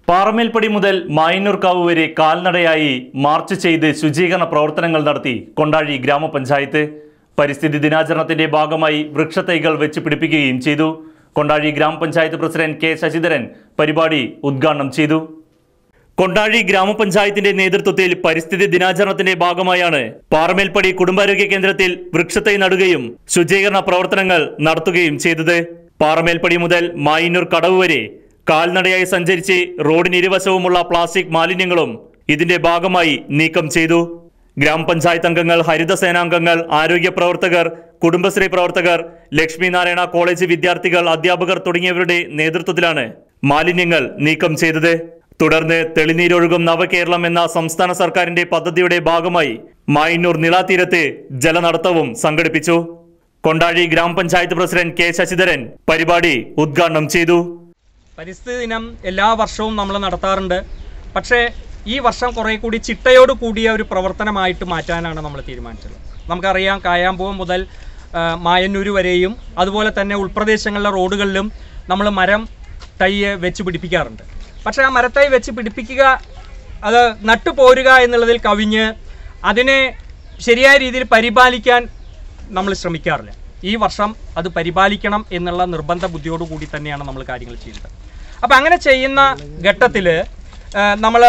പാറമേൽപ്പടി മുതൽ മായന്നൂർക്കാവ് വരെ കാൽനടയായി മാർച്ച് ചെയ്ത് ശുചീകരണ പ്രവർത്തനങ്ങൾ നടത്തി കൊണ്ടാഴി ഗ്രാമപഞ്ചായത്ത് പരിസ്ഥിതി ദിനാചരണത്തിന്റെ ഭാഗമായി വൃക്ഷത്തൈകൾ വെച്ച് പിടിപ്പിക്കുകയും ചെയ്തു കൊണ്ടാഴി ഗ്രാമപഞ്ചായത്ത് പ്രസിഡന്റ് കെ ശശിധരൻ പരിപാടി ഉദ്ഘാടനം ചെയ്തു കൊണ്ടാഴി ഗ്രാമപഞ്ചായത്തിന്റെ നേതൃത്വത്തിൽ പരിസ്ഥിതി ദിനാചരണത്തിന്റെ ഭാഗമായാണ് പാറമേൽപ്പടി കുടുംബാരോഗ്യ കേന്ദ്രത്തിൽ വൃക്ഷത്തൈ നടുകയും ശുചീകരണ പ്രവർത്തനങ്ങൾ നടത്തുകയും ചെയ്തത് പാറമേൽപ്പടി മുതൽ മായിന്നൂർ കടവ് വരെ കാൽനടയായി സഞ്ചരിച്ച് റോഡിനിരുവശവുമുള്ള പ്ലാസ്റ്റിക് മാലിന്യങ്ങളും ഇതിന്റെ ഭാഗമായി നീക്കം ചെയ്തു ഗ്രാമപഞ്ചായത്ത് അംഗങ്ങൾ ഹരിതസേനാംഗങ്ങൾ ആരോഗ്യ പ്രവർത്തകർ കുടുംബശ്രീ പ്രവർത്തകർ ലക്ഷ്മി നാരായണ കോളേജ് വിദ്യാർത്ഥികൾ അധ്യാപകർ തുടങ്ങിയവരുടെ നേതൃത്വത്തിലാണ് മാലിന്യങ്ങൾ നീക്കം ചെയ്തത് തുടർന്ന് തെളിനീരൊഴുകും നവകേരളം എന്ന സംസ്ഥാന സർക്കാരിന്റെ പദ്ധതിയുടെ ഭാഗമായി മായന്നൂർ നിളാതീരത്ത് ജലനടത്തവും സംഘടിപ്പിച്ചു കൊണ്ടാഴി ഗ്രാമപഞ്ചായത്ത് പ്രസിഡന്റ് കെ ശശിധരൻ പരിപാടി ഉദ്ഘാടനം ചെയ്തു പരിസ്ഥിതി ദിനം എല്ലാ വർഷവും നമ്മൾ നടത്താറുണ്ട് പക്ഷേ ഈ വർഷം കുറേ കൂടി ചിട്ടയോട് കൂടിയ ഒരു പ്രവർത്തനമായിട്ട് മാറ്റാനാണ് നമ്മൾ തീരുമാനിച്ചത് നമുക്കറിയാം കായാമ്പൂവം മുതൽ ആ, മായന്നൂര് വരെയും അതുപോലെ തന്നെ ഉൾപ്രദേശങ്ങളിലെ റോഡുകളിലും നമ്മൾ മരം തൈ വെച്ച് പിടിപ്പിക്കാറുണ്ട് പക്ഷേ ആ മരത്തൈ വെച്ച് പിടിപ്പിക്കുക അത് നട്ടുപോരുക എന്നുള്ളതിൽ കവിഞ്ഞ് അതിനെ ശരിയായ രീതിയിൽ പരിപാലിക്കാൻ നമ്മൾ ശ്രമിക്കാറില്ല ഈ വർഷം അത് പരിപാലിക്കണം എന്നുള്ള നിർബന്ധ ബുദ്ധിയോടു കൂടി തന്നെയാണ് നമ്മൾ കാര്യങ്ങൾ ചെയ്യുന്നത് അപ്പം അങ്ങനെ ചെയ്യുന്ന ഘട്ടത്തിൽ നമ്മൾ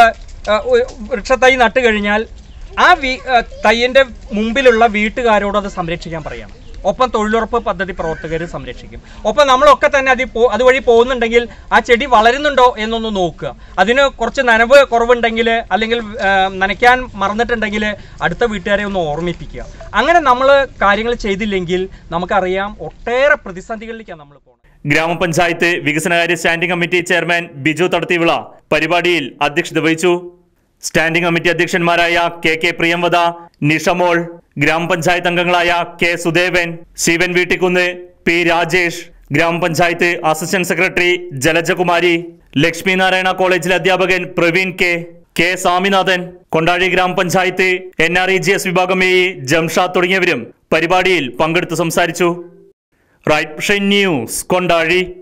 വൃക്ഷത്തൈ നട്ട് കഴിഞ്ഞാൽ ആ വീ തൈയിൻ്റെ മുമ്പിലുള്ള വീട്ടുകാരോട് അത് സംരക്ഷിക്കാൻ പറയണം ഒപ്പം തൊഴിലുറപ്പ് പദ്ധതി പ്രവർത്തകർ സംരക്ഷിക്കും ഒപ്പം നമ്മളൊക്കെ തന്നെ അതിൽ പോ അതുവഴി പോകുന്നുണ്ടെങ്കിൽ ആ ചെടി വളരുന്നുണ്ടോ എന്നൊന്ന് നോക്കുക അതിന് കുറച്ച് നനവ് കുറവുണ്ടെങ്കിൽ അല്ലെങ്കിൽ ആ, നനയ്ക്കാൻ മറന്നിട്ടുണ്ടെങ്കിൽ അടുത്ത വീട്ടുകാരെ ഒന്ന് ഓർമ്മിപ്പിക്കുക അങ്ങനെ നമ്മൾ കാര്യങ്ങൾ ചെയ്തില്ലെങ്കിൽ നമുക്കറിയാം ഒട്ടേറെ പ്രതിസന്ധികളിലേക്കാണ് നമ്മൾ പോകുന്നത് ഗ്രാമപഞ്ചായത്ത് വികസനകാര്യ standing committee chairman Biju Thadathivila പരിപാടിയിൽ അധ്യക്ഷത വഹിച്ചു സ്റ്റാൻഡിംഗ് കമ്മിറ്റി അധ്യക്ഷന്മാരായ കെ കെ പ്രിയംവദ നിഷമോൾ ഗ്രാമപഞ്ചായത്ത് അംഗങ്ങളായ കെ സുദേവൻ ശിവൻ വീട്ടിക്കുന്ന് പി രാജേഷ് ഗ്രാമപഞ്ചായത്ത് അസിസ്റ്റന്റ് സെക്രട്ടറി ജലജകുമാരി ലക്ഷ്മി നാരായണ കോളേജിലെ അധ്യാപകൻ പ്രവീൺ കെ കെ സ്വാമിനാഥൻ കൊണ്ടാഴി ഗ്രാമപഞ്ചായത്ത് N R E G S വിഭാഗം എ ജംഷാദ് തുടങ്ങിയവരും പരിപാടിയിൽ പങ്കെടുത്ത് സംസാരിച്ചു റൈറ്റ് ന്യൂസ് കൊണ്ടാഴി